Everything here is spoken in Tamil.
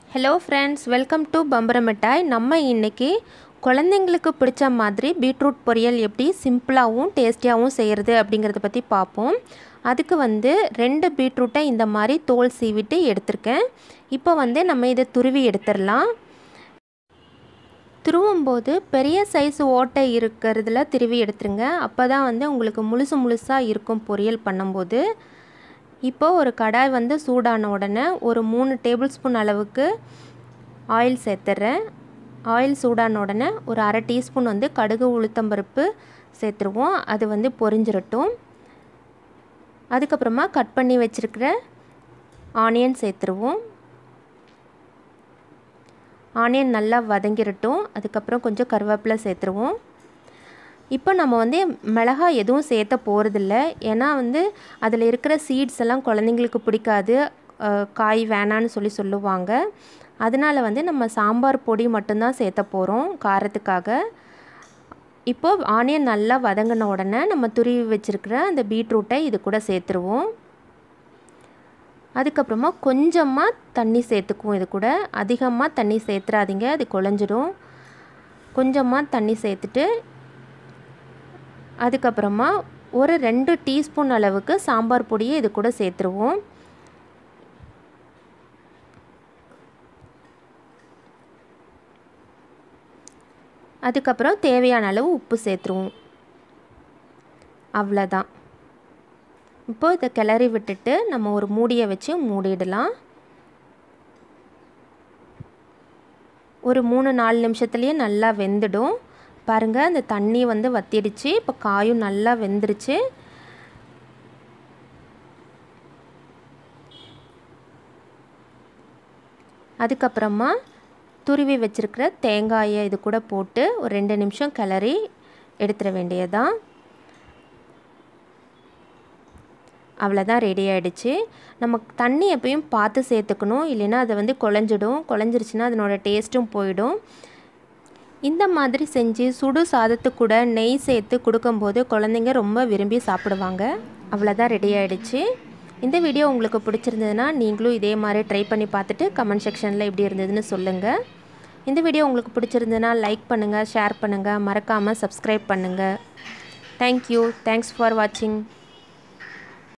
ஹலோ ஃப்ரெண்ட்ஸ் வெல்கம் டு பம்பர மிட்டாய் நம்ம இன்றைக்கி குழந்தைங்களுக்கு பிடிச்ச மாதிரி பீட்ரூட் பொரியல் எப்படி சிம்பிளாகவும் டேஸ்டியாகவும் செய்கிறது அப்படிங்கிறத பற்றி பார்ப்போம் அதுக்கு வந்து ரெண்டு பீட்ரூட்டை இந்த மாதிரி தோல் சீவிட்டு எடுத்திருக்கேன் இப்போ வந்து நம்ம இதை துருவி எடுத்துடலாம் துருவும்போது பெரிய சைஸ் ஓட்டை இருக்கிறதுல திருவி எடுத்துருங்க அப்போ தான் வந்து உங்களுக்கு முழுசு முழுசாக இருக்கும் பொரியல் பண்ணும்போது இப்போது ஒரு கடாய் வந்து சூடான உடனே ஒரு மூணு டேபிள் ஸ்பூன் அளவுக்கு ஆயில் சேர்த்துட்றேன் ஆயில் சூடான உடனே ஒரு அரை டீஸ்பூன் வந்து கடுகு உளுத்தம்பருப்பு சேர்த்துருவோம் அது வந்து பொரிஞ்சிரட்டும் அதுக்கப்புறமா கட் பண்ணி வச்சுருக்கிற ஆனியன் சேர்த்துருவோம் ஆனியன் நல்லா வதங்கிரட்டும் அதுக்கப்புறம் கொஞ்சம் கருவேப்பிலை சேர்த்துருவோம் இப்போ நம்ம வந்து மிளகாய் எதுவும் சேர்த்த போகிறதில்ல ஏன்னா வந்து அதில் இருக்கிற சீட்ஸ் எல்லாம் குழந்தைங்களுக்கு பிடிக்காது காய் வேணான்னு சொல்லி சொல்லுவாங்க அதனால் வந்து நம்ம சாம்பார் பொடி மட்டும்தான் சேர்த்த போகிறோம் காரத்துக்காக இப்போது ஆனியன் நல்லா வதங்கின உடனே நம்ம துருவி வச்சுருக்கிற அந்த பீட்ரூட்டை இது கூட சேர்த்துருவோம் அதுக்கப்புறமா கொஞ்சமாக தண்ணி சேர்த்துக்குவோம் இது கூட அதிகமாக தண்ணி சேர்த்துறாதீங்க அது குழஞ்சிடும் கொஞ்சமாக தண்ணி சேர்த்துட்டு அதுக்கப்புறமா ஒரு ரெண்டு டீஸ்பூன் அளவுக்கு சாம்பார் பொடியை இது கூட சேர்த்துருவோம் அதுக்கப்புறம் தேவையான அளவு உப்பு சேர்த்துருவோம் அவ்வளோதான் இப்போது இதை கிளறி விட்டுட்டு நம்ம ஒரு மூடியை வச்சு மூடிடலாம் ஒரு மூணு நாலு நிமிஷத்துலேயே நல்லா வெந்துடும் பாருங்கள் அந்த தண்ணி வந்து வத்திடுச்சு இப்போ காயும் நல்லா வெந்துருச்சு அதுக்கப்புறமா துருவி வச்சுருக்கிற தேங்காயை இது கூட போட்டு ஒரு ரெண்டு நிமிஷம் கிளறி எடுத்துட வேண்டியதான் அவ்வளோதான் ரெடி ஆகிடுச்சு நம்ம தண்ணி எப்பயும் பார்த்து சேர்த்துக்கணும் இல்லைன்னா அதை வந்து குழஞ்சிடும் குழஞ்சிருச்சுன்னா அதனோட டேஸ்ட்டும் போயிடும் இந்த மாதிரி செஞ்சு சுடு சாதத்து கூட நெய் சேர்த்து கொடுக்கும்போது குழந்தைங்க ரொம்ப விரும்பி சாப்பிடுவாங்க அவ்வளோதான் ரெடி ஆகிடுச்சு இந்த வீடியோ உங்களுக்கு பிடிச்சிருந்ததுன்னா நீங்களும் இதே மாதிரி ட்ரை பண்ணி பார்த்துட்டு கமெண்ட் செக்ஷனில் எப்படி இருந்ததுன்னு சொல்லுங்கள் இந்த வீடியோ உங்களுக்கு பிடிச்சிருந்ததுன்னா லைக் பண்ணுங்கள் ஷேர் பண்ணுங்கள் மறக்காமல் சப்ஸ்கிரைப் பண்ணுங்கள் தேங்க்யூ தேங்க்ஸ் ஃபார் வாட்சிங்